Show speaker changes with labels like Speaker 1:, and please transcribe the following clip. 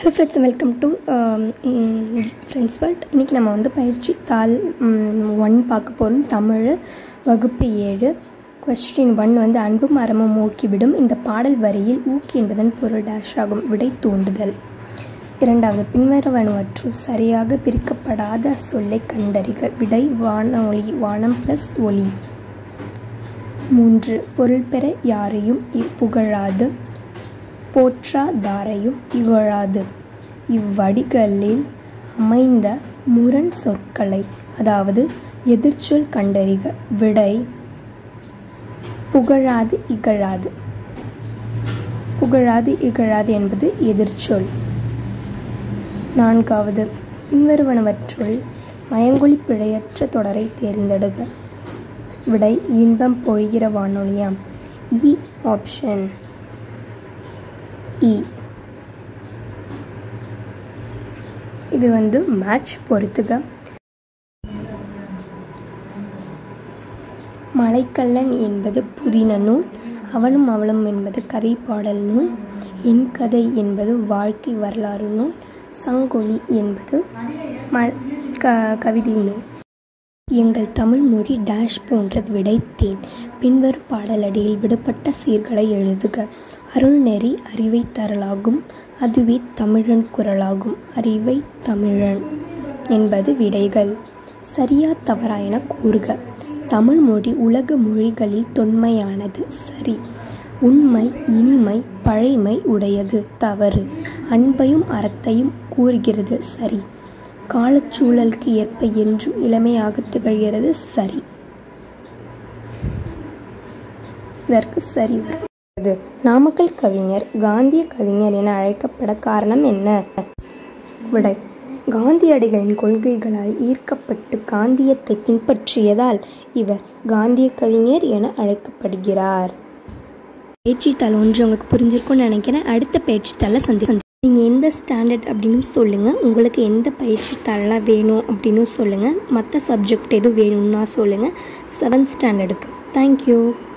Speaker 1: Hello friends welcome to friends world இன்றைக்கி நம்ம வந்து பயிற்சி தாள் ஒன் பார்க்க போகிறோம் தமிழ் வகுப்பு ஏழு கொஸ்டின் ஒன் வந்து அன்பும் அறமும் ஊக்கிவிடும் இந்த பாடல் வரியில் ஊக்கி என்பதன் பொருள் டேஷ் ஆகும் விடை தூண்டுதல் இரண்டாவது பின்வருவனவற்றுள் சரியாக பிரிக்கப்படாத சொல்லை கண்டறிக விடை வான ஒளி வானம் ப்ளஸ் ஒளி மூன்று பொருள் பெற யாரையும் இ- புகழாது போற்றாதாரையும் இகழாது இவ்வடிகளில் அமைந்த முரண் சொற்களை அதாவது எதிர்ச்சொல் கண்டறிக விடை புகழாது இகழாது புகழாது இகழாது என்பது எதிர்ச்சொல் நான்காவது பின்வருவனவற்றுள் மயங்கொலி பிழையற்ற தொடரை தேர்ந்தெடுக விடை இன்பம் பொய்கிற வானொலியாம் இ ஆப்ஷன் இ இது வந்து மேட்ச் பொறுத்துக மலைக்கல்லன் என்பது புதின நூல் அவனும் அவளும் என்பது கதை பாடல் நூல் என் கதை என்பது வாழ்க்கை வரலாறு நூல் சங்கொலி என்பது ம க கவிதை நூல் எங்கள் தமிழ் மொழி டேஷ் போன்றது விடைத்தேன் பின்வரும் பாடலடியில் விடுபட்ட சீர்களை எழுதுக அருள்நெறி அறிவை தரலாகும் அதுவே தமிழன் குரலாகும் அறிவை தமிழன் என்பது விடைகள் சரியா தவறா என கூறுக தமிழ் மொழி உலக மொழிகளில் தொன்மையானது சரி உண்மை இனிமை பழைமை உடையது தவறு அன்பையும் அறத்தையும் கூறுகிறது சரி காலச்சூழலுக்கு ஏற்ப என்றும் இளமையாக திகழ்கிறது சரி இதற்கு சரி வருகிறது. நாமக்கல் கவிஞர் காந்திய கவிஞர் என அழைக்கப்பட காரணம் என்ன விடை காந்தியடிகளின் கொள்கைகளால் ஈர்க்கப்பட்டு காந்தியத்தை பின்பற்றியதால் இவர் காந்திய கவிஞர் என அழைக்கப்படுகிறார் பேச்சுத்தாள் ஒன்று உங்களுக்கு புரிஞ்சிருக்கும்னு நினைக்கிறேன் அடுத்த பேச்சுத்தாளில் சந்தி சந்தி நீங்கள் எந்த ஸ்டாண்டர்ட் அப்படின்னு சொல்லுங்கள் உங்களுக்கு எந்த பயிற்சித்தாளெலாம் வேணும் அப்படின்னு சொல்லுங்கள் மற்ற சப்ஜெக்ட் எதுவும் வேணும்னா சொல்லுங்கள் செவன்த் ஸ்டாண்டர்டுக்கு தேங்க்யூ